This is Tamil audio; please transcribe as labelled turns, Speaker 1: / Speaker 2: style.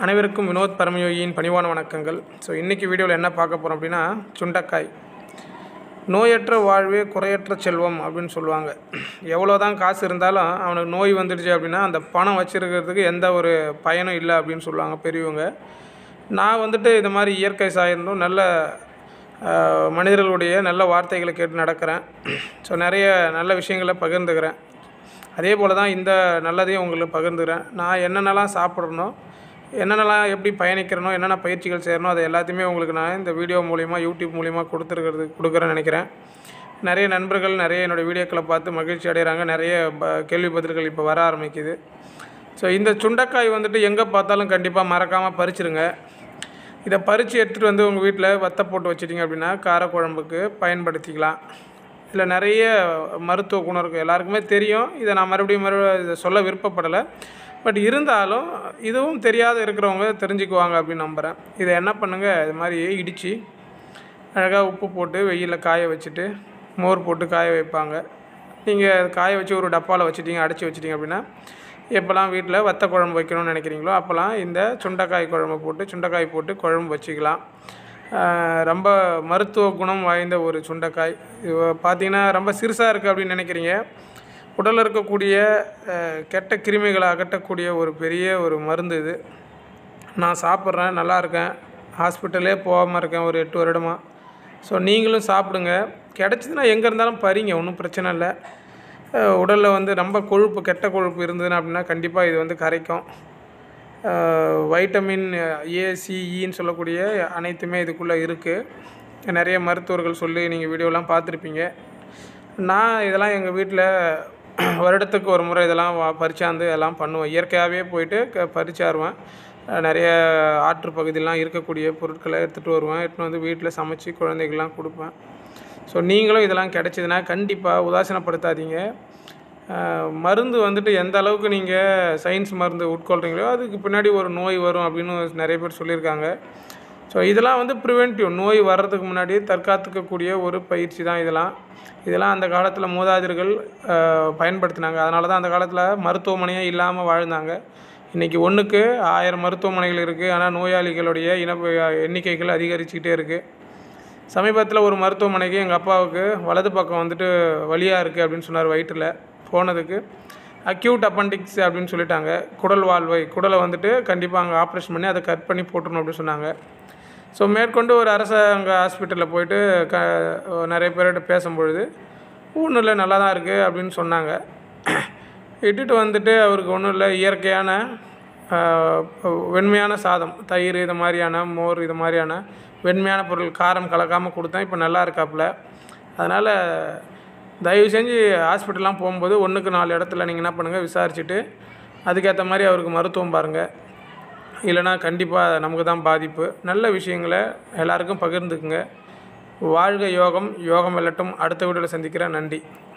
Speaker 1: அனைவருக்கும் வினோத் பரமயோகியின் பணிவான வணக்கங்கள் ஸோ இன்றைக்கி வீடியோவில் என்ன பார்க்க போகிறோம் அப்படின்னா சுண்டைக்காய் நோயற்ற வாழ்வே குறையற்ற செல்வம் அப்படின்னு சொல்லுவாங்க எவ்வளோ தான் காசு இருந்தாலும் அவனுக்கு நோய் வந்துடுச்சு அப்படின்னா அந்த பணம் வச்சுருக்கிறதுக்கு எந்த ஒரு பயனும் இல்லை அப்படின்னு சொல்லுவாங்க பெரியவங்க நான் வந்துட்டு இது மாதிரி இயற்கை சார்ந்தும் நல்ல ஆஹ், மனிதர்களுடைய நல்ல வார்த்தைகளை கேட்டு நடக்கிறேன் ஸோ நிறைய நல்ல விஷயங்களை பகிர்ந்துக்கிறேன் அதே போல் தான் இந்த நல்லதையும் உங்களுக்கு பகிர்ந்துக்கிறேன் நான் என்னென்னலாம் சாப்பிட்றனோ என்னென்னலாம் எப்படி பயணிக்கிறனோ என்னென்ன பயிற்சிகள் செய்கிறனோ அதை எல்லாத்தையுமே உங்களுக்கு நான் இந்த வீடியோ மூலிமா யூடியூப் மூலிமா கொடுத்துருக்கிறது கொடுக்குறேன்னு நினைக்கிறேன் நிறைய நண்பர்கள் நிறைய என்னோடய வீடியோக்களை பார்த்து மகிழ்ச்சி அடைகிறாங்க நிறைய ப கேள்வி பதில்கள் இப்போ வர ஆரம்பிக்குது ஸோ இந்த சுண்டைக்காய் வந்துட்டு எங்கே பார்த்தாலும் கண்டிப்பாக மறக்காமல் பறிச்சிருங்க இதை பறித்து எடுத்துகிட்டு வந்து உங்கள் வீட்டில் வத்த போட்டு வச்சிட்டிங்க அப்படின்னா காரக்குழம்புக்கு பயன்படுத்திக்கலாம் இதில் நிறைய மருத்துவ குணம் இருக்குது எல்லாருக்குமே தெரியும் இதை நான் மறுபடியும் மறுபடியும் இதை சொல்ல விருப்பப்படலை பட் இருந்தாலும் இதுவும் தெரியாத இருக்கிறவங்க தெரிஞ்சுக்குவாங்க அப்படின்னு நம்புகிறேன் இதை என்ன பண்ணுங்கள் இது மாதிரி இடித்து அழகாக உப்பு போட்டு வெயிலில் காய வச்சுட்டு மோர் போட்டு காய வைப்பாங்க நீங்கள் காய வச்சு ஒரு டப்பாவில் வச்சுட்டீங்க அடைச்சி வச்சிட்டிங்க அப்படின்னா எப்போல்லாம் வீட்டில் வத்த குழம்பு வைக்கணும்னு நினைக்கிறீங்களோ அப்போல்லாம் இந்த சுண்டைக்காய் குழம்பு போட்டு சுண்டைக்காய் போட்டு குழம்பு வச்சுக்கலாம் ஆஹ் ரொம்ப மருத்துவ குணம் வாய்ந்த ஒரு சுண்டைக்காய் இது பார்த்தீங்கன்னா ரொம்ப சிறுசாக இருக்குது அப்படின்னு நினைக்கிறீங்க உடலில் இருக்கக்கூடிய ஆஹ் கெட்ட கிருமிகளை அகற்றக்கூடிய ஒரு பெரிய ஒரு மருந்து இது நான் சாப்பிட்றேன் நல்லா இருக்கேன் ஹாஸ்பிட்டலே போகாமல் இருக்கேன் ஒரு எட்டு வருடமாக ஸோ நீங்களும் சாப்பிடுங்க கிடச்சிதுன்னா எங்கே இருந்தாலும் பறிங்க ஒன்றும் பிரச்சனை இல்லை உடலில் வந்து ரொம்ப கொழுப்பு கெட்ட கொழுப்பு இருந்ததுன்னா அப்படின்னா கண்டிப்பாக இது வந்து கரைக்கும் அஹ் வைட்டமின் ஏசிஇன்னு சொல்லக்கூடிய அனைத்துமே இதுக்குள்ளே இருக்குது நிறைய மருத்துவர்கள் சொல்லி நீங்கள் வீடியோலாம் பார்த்துருப்பீங்க நான் இதெல்லாம் எங்கள் வீட்டில் வருடத்துக்கு ஒரு முறை இதெல்லாம் வா- பறிச்சாந்து எல்லாம் பண்ணுவேன் இயற்கையாகவே போயிட்டு க பறிச்சாருவேன் அஹ் நிறைய ஆற்று பகுதியெலாம் இருக்கக்கூடிய பொருட்களை எடுத்துகிட்டு வருவேன் எடுத்துகிட்டு வந்து வீட்டில் சமைச்சு குழந்தைகள்லாம் கொடுப்பேன் ஸோ நீங்களும் இதெல்லாம் கிடைச்சிதுன்னா கண்டிப்பாக உதாசீனப்படுத்தாதீங்க அஹ் மருந்து வந்துட்டு எந்த அளவுக்கு நீங்கள் சயின்ஸ் மருந்து உட்கொள்கிறீங்களோ அதுக்கு பின்னாடி ஒரு நோய் வரும் அப்படின்னு நிறைய பேர் சொல்லியிருக்காங்க ஸோ இதெல்லாம் வந்து ப்ரிவென்டிவ் நோய் வர்றதுக்கு முன்னாடி தற்காத்துக்கக்கூடிய ஒரு பயிற்சி தான் இதெல்லாம் இதெல்லாம் அந்த காலத்தில் மூதாதையர்கள் அஹ், பயன்படுத்தினாங்க அதனால தான் அந்த காலத்தில் மருத்துவமனையே இல்லாமல் வாழ்ந்தாங்க இன்றைக்கி ஒன்றுக்கு ஆயிரம் மருத்துவமனைகள் இருக்குது ஆனால் நோயாளிகளுடைய இன எண்ணிக்கைகள் அதிகரிச்சுக்கிட்டே இருக்குது சமீபத்தில் ஒரு மருத்துவமனைக்கு எங்கள் அப்பாவுக்கு வலது பக்கம் வந்துட்டு வலியாக இருக்குது அப்படின்னு சொன்னார் வயிற்றில் போனதுக்கு அக்யூட் அப்பண்டிக்ஸ் அப்படின்னு சொல்லிட்டாங்க குடல் வாழ்வை குடலை வந்துட்டு கண்டிப்பாக அங்கே ஆப்ரேஷன் பண்ணி அதை கட் பண்ணி போட்டுருணும் அப்படின்னு சொன்னாங்க ஸோ மேற்கொண்டு ஒரு அரசாங்க ஹாஸ்பிட்டலில் போயிட்டு க நிறைய பேர்கிட்ட பேசும்பொழுது ஒன்றும் இல்லை நல்லா தான் இருக்குது அப்படின்னு சொன்னாங்க இட்டுட்டு வந்துட்டு அவருக்கு ஒன்றும் இல்லை இயற்கையான ஆஹ், வெண்மையான சாதம் தயிர் இது மாதிரியான மோர் இது மாதிரியான வெண்மையான பொருள் காரம் கலக்காமல் கொடுத்தேன் இப்போ நல்லா இருக்காப்புல அதனால் தயவு செஞ்சு ஹாஸ்பிட்டல்லாம் போகும்போது ஒன்றுக்கு நாலு இடத்துல நீங்கள் என்ன பண்ணுங்கள் விசாரிச்சுட்டு அதுக்கேற்ற மாதிரி அவருக்கு மருத்துவம் பாருங்கள் இல்லைனா கண்டிப்பாக நமக்கு தான் பாதிப்பு நல்ல விஷயங்களை எல்லாருக்கும் பகிர்ந்துக்குங்க வாழ்க யோகம் யோகம் வெல்லட்டும் அடுத்த வீடியோவில் சந்திக்கிறேன் நன்றி